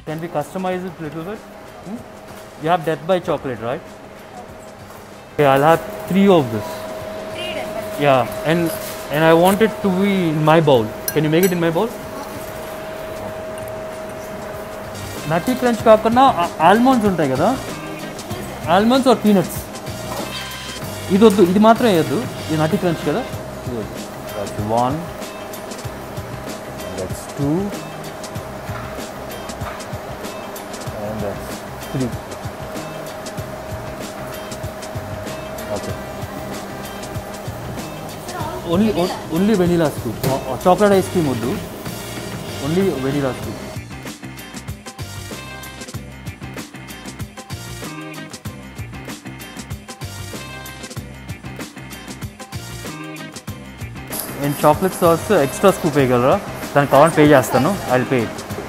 can we customize it a little bit? Hmm? You have Death by Chocolate, right? Okay, I'll have three of this. Three days. Yeah, and and I want it to be in my bowl. Can you make it in my bowl? Nutty crunch కాకుండా almonds ఉంటాయి కదా almonds are peanuts ఇది వద్దు ఇది మాత్రం వేయద్దు ఇది నటీ క్రంచ్ కదా ఇది వద్దు that's one that's two and that's three okay only only vanilla scoop chocolate ice cream వద్దు ఓన్లీ వెనీలా స్కూప్ నేను చాక్లెట్ సాస్ ఎక్స్ట్రా స్కూప్ వేయగలరా దానికి కావాలని పే చేస్తాను I pay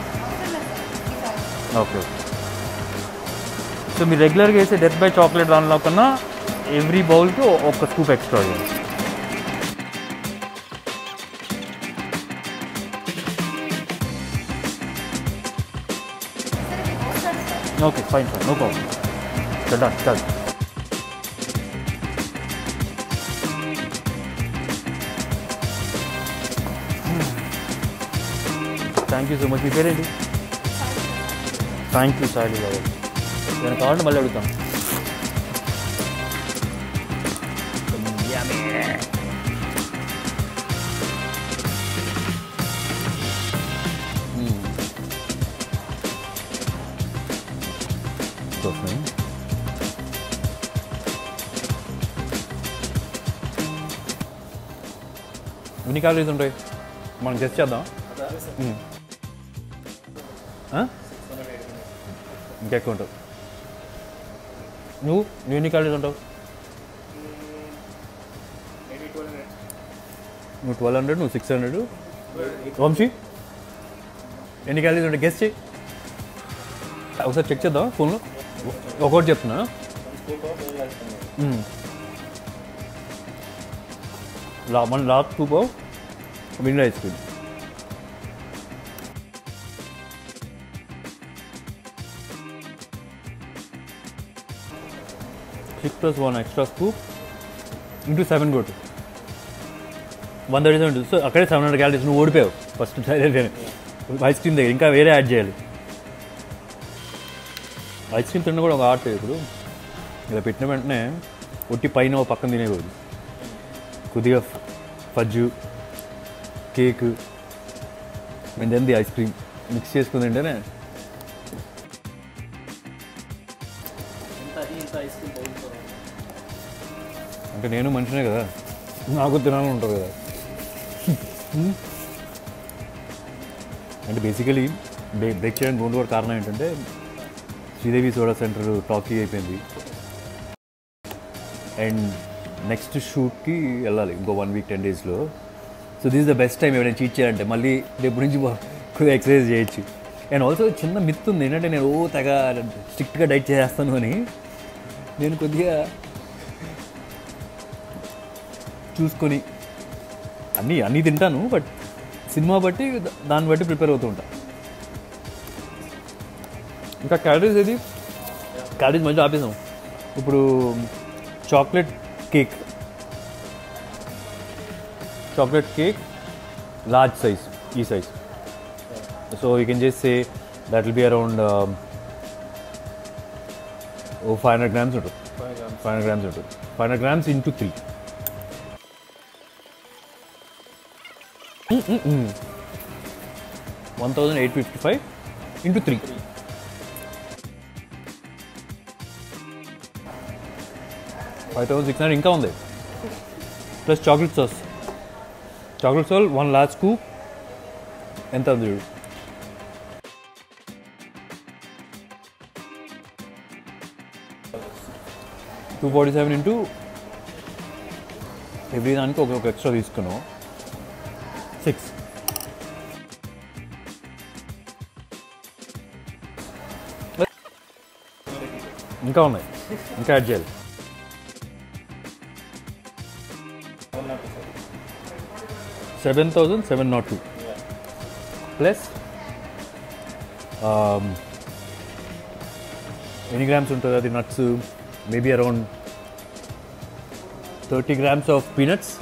okay okay so మీరు రెగ్యులర్గా వేసే డెత్ బై చాక్లెట్ దానిలో కన్నా ఎవ్రీ బౌల్కి ఒక స్కూప్ ఎక్స్ట్రా ఇవ్వండి okay fine fine no problem done done thank you so much మీ పేరేంటి థ్యాంక్ యూ సాయి గారు నేను కావాలంటే మళ్ళీ అడుగుతాను ఎన్ని క్యాలరీస్ ఉంటాయి మనం గెస్ట్ చేద్దాం మ్మ్. ఆ? ఇంకెక్కువ ఉంటావు నువ్వు నువ్వు ఎన్ని క్యాలరీస్ ఉంటావు నువ్వు ట్వెల్వ్ హండ్రెడ్ నువ్వు సిక్స్ హండ్రెడ్ వంశీ ఎన్ని క్యాలరీస్ ఉంటాయి గెస్ట్ చేయి ఒకసారి చెక్ చేద్దాం ఫోన్లో ఒకటి చెప్తున్నా మ్మ్. లా మన లాస్ట్ టూ పావు vanilla ice cream six plus one extra scoop into seven కొట్టు వన్ థర్టీ సెవెన్ సో అక్కడే సెవెన్ హండ్రెడ్ క్యాలరీస్ నువ్వు ఓడిపోయావు ఫస్ట్ ఐస్ క్రీమ్ దగ్గర ఇంకా వేరే యాడ్ చేయాలి ఐస్ క్రీమ్ తిన్న కూడా ఒక ఆర్ట్ ఇప్పుడు ఇలా పెట్టిన వెంటనే ఒట్టి పైన ఓ పక్కన తినేకూడదు కొద్దిగా fudge cake and then the ice cream mix చేసుకుని తింటేనే అంటే నేను మనిషినే కదా నాకు తినాలని ఉంటుంది కదా అంటే బేసికలీ బ్రేక్ బ్రేక్ చేయడానికి రెండు కూడా కారణం ఏంటంటే శ్రీదేవి సోడా సెంటర్ టాకీ అయిపోయింది అండ్ నెక్స్ట్ షూట్కి వెళ్ళాలి ఇంకో వన్ వీక్ టెన్ డేస్లో so this the best time ఎవరైనా చీట్ చేయాలంటే మళ్ళీ రేపు నుంచి బా- కొద్దిగా ఎక్సర్సైజ్ చేయొచ్చు అండ్ ఆల్సో చిన్న మిత్ ఉంది ఏంటంటే నేను ఓ తెగ స్ట్రిక్ట్గా డైట్ చేస్తాను అని నేను కొద్దిగా చూసుకొని అన్నీ అన్నీ తింటాను బట్ సినిమా బట్టి దా- దాన్ని బట్టి ప్రిపేర్ అవుతూ ఉంటా ఇంకా క్యాలరీస్ ఏది క్యాలరీస్ మంచిగా ఆపేసాం ఇప్పుడు chocolate cake chocolate cake large size ఈ size so you can just say that will be around oh five hundred grams ఉంటుంది ఫైవ్ హండ్రెడ్ గ్రామ్స్ ఉంటుంది five hundred grams into three one thousand eight fifty five into three five thousand six hundred ఇంకా ఉంది plus chocolate sauce chocolate sauce one large scoop ఎంత ఉంది చూడు two forty seven into every దానికి ఒక ఒక extra తీసుకున్నాం సిక్స్ ఇంకా ఉన్నాయి ఇంకా యాడ్ చేయాలి seven thousand seven not two plus ఎన్ని గ్రామ్స్ ఉంటుంది అది nuts maybe around thirty grams of peanuts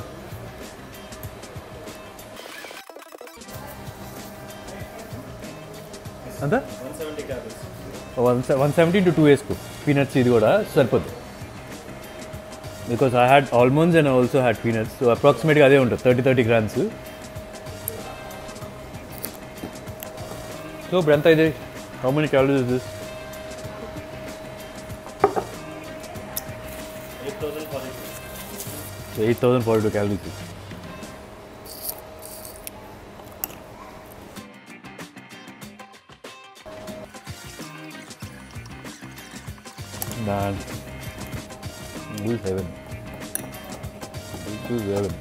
అంతా one one seventy two two వేసుకో పీనట్స్ ఇది కూడా సరిపోద్ది because I had almonds and also had peanuts so అప్రాక్సిమేట్గా అదే ఉంటుంది థర్టీ థర్టీ గ్రామ్స్ సో ఇప్పుడు ఎంత ఇది how many calories this eight thousand forty two calories Dan do seven. Do seven.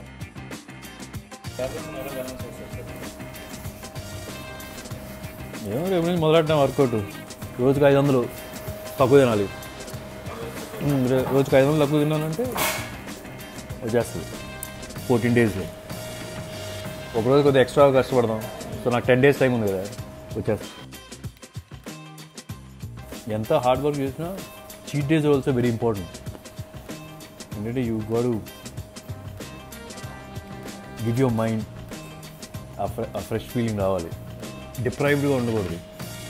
ఏమో రేపు నుంచి మొదలెట్టాం వర్కౌట్ రోజుకి ఐదు వందలు తక్కువ తినాలి ఉమ్, రే- రోజుకి ఐదు వందలు తక్కువ తిన్నానంటే వచ్చేస్తుంది ఫోర్టీన్ డేస్లో ఒకరోజు కొద్దిగా ఎక్స్ట్రా కష్టపడదాం సో నాకు టెన్ డేస్ టైం ఉంది కదా వచ్చేస్తుంది ఎంత హార్డ్ వర్క్ చేసినా cheat days also very important ఎందుకంటే you got give your mind a fresh feeling రావాలి డిప్రైవ్డ్గా ఉండకూడదు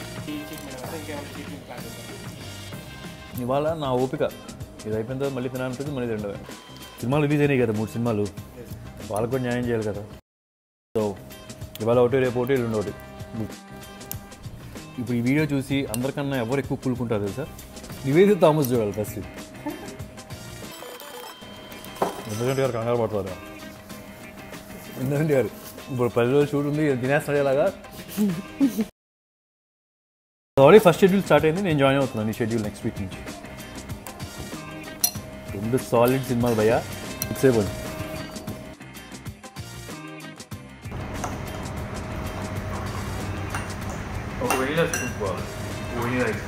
ఇవాళ నా ఓపిక ఇది అయిపోయిన తర్వాత మళ్ళీ తినాలనిపిస్తుంది మళ్ళీ తిండవే సినిమాలు రిలీజ్ అయినాయి కదా మూడు సినిమాలు వాళ్ళకు కూడా న్యాయం చేయాలి కదా సో ఇవాళ ఒకటి రేపు ఒకటి రెండు ఒకటి ఇప్పుడు ఈ వీడియో చూసి అందరికన్నా ఎవరు ఎక్కువ కూలుకుంటారు తెలుసా నివేదిత థామస్ చూడాలి ఫస్ట్ ఎందుకంటే గారు కంగారు పడతారు ఎందుకంటే గారు ఇప్పుడు పది రోజులు షూట్ ఉంది తినేస్తాడు ఇలాగా ఆల్రెడీ ఫస్ట్ షెడ్యూల్ స్టార్ట్ అయింది నేను జాయిన్ అవుతున్నాను ఈ షెడ్యూల్ నెక్స్ట్ వీక్ నుంచి రెండు సాలిడ్ సినిమాలు భయ్యా ఫిక్స్ అయిపోయింది ఒక వెనీలా తీసుకోవాలి వెనీలా ఐస్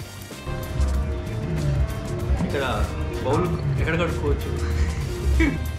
ఇక్కడ బౌల్ ఎక్కడ కట్టుకోవచ్చు